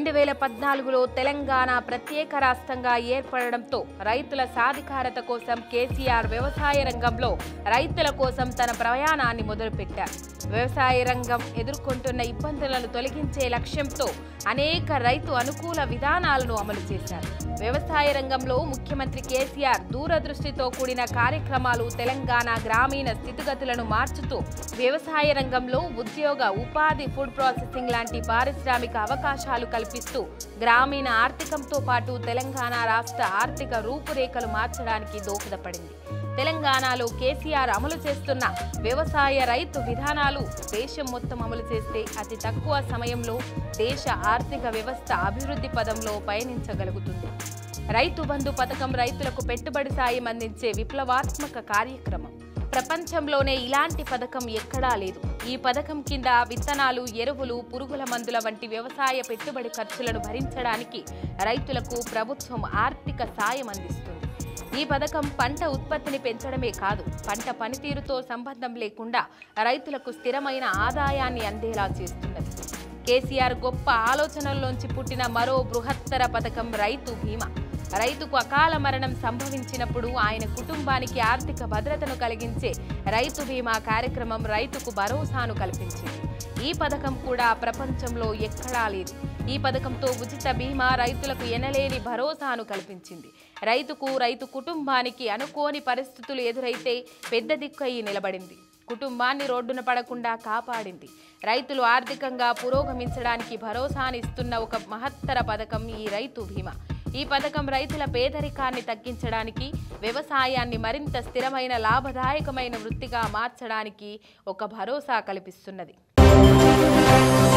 రెండు వేల పద్నాలుగులో తెలంగాణ ప్రత్యేక రాష్ట్రంగా ఏర్పడడంతో రైతుల సాధికారత కోసం కేసీఆర్ వ్యవసాయ రంగంలో రైతుల కోసం తన ప్రయాణాన్ని మొదలుపెట్టారు వ్యవసాయ రంగం ఎదుర్కొంటున్న ఇబ్బందులను తొలగించే లక్ష్యంతో అనేక రైతు అనుకూల విధానాలను అమలు చేశారు వ్యవసాయ రంగంలో ముఖ్యమంత్రి కేసీఆర్ దూరదృష్టితో కూడిన కార్యక్రమాలు తెలంగాణ గ్రామీణ స్థితిగతులను మార్చుతూ వ్యవసాయ రంగంలో ఉద్యోగ ఉపాధి ఫుడ్ ప్రాసెసింగ్ లాంటి పారిశ్రామిక అవకాశాలు కల్పిస్తూ గ్రామీణ ఆర్థికంతో పాటు తెలంగాణ రాష్ట్ర ఆర్థిక రూపురేఖలు మార్చడానికి దోహదపడింది తెలంగాణలో కేసీఆర్ అమలు చేస్తున్న వ్యవసాయ రైతు విధానాలు దేశం మొత్తం అమలు చేస్తే అతి తక్కువ సమయంలో దేశ ఆర్థిక వ్యవస్థ అభివృద్ధి పదంలో పయనించగలుగుతుంది రైతు బంధు పథకం రైతులకు పెట్టుబడి సాయం అందించే విప్లవాత్మక కార్యక్రమం ప్రపంచంలోనే ఇలాంటి పథకం ఎక్కడా లేదు ఈ పథకం కింద విత్తనాలు ఎరువులు పురుగుల మందుల వంటి వ్యవసాయ పెట్టుబడి ఖర్చులను భరించడానికి రైతులకు ప్రభుత్వం ఆర్థిక సాయం అందిస్తుంది ఈ పథకం పంట ఉత్పత్తిని పెంచడమే కాదు పంట పనితీరుతో సంబంధం లేకుండా రైతులకు స్థిరమైన ఆదాయాన్ని అందేలా చేస్తున్నది కేసీఆర్ గొప్ప ఆలోచనల్లోంచి పుట్టిన మరో బృహత్తర పథకం రైతు బీమా రైతుకు అకాల మరణం సంభవించినప్పుడు ఆయన కుటుంబానికి ఆర్థిక భద్రతను కలిగించే రైతు బీమా కార్యక్రమం రైతుకు భరోసాను కల్పించింది ఈ పథకం కూడా ప్రపంచంలో ఎక్కడా లేదు ఈ పథకంతో ఉచిత బీమా రైతులకు ఎనలేని భరోసాను కల్పించింది రైతుకు రైతు కుటుంబానికి అనుకోని పరిస్థితులు ఎదురైతే పెద్ద దిక్కయి నిలబడింది కుటుంబాన్ని రోడ్డున పడకుండా కాపాడింది రైతులు ఆర్థికంగా పురోగమించడానికి భరోసానిస్తున్న ఒక మహత్తర పథకం ఈ రైతు బీమా ఈ పథకం రైతుల పేదరికాన్ని తగ్గించడానికి వ్యవసాయాన్ని మరింత స్థిరమైన లాభదాయకమైన వృత్తిగా మార్చడానికి ఒక భరోసా కల్పిస్తున్నది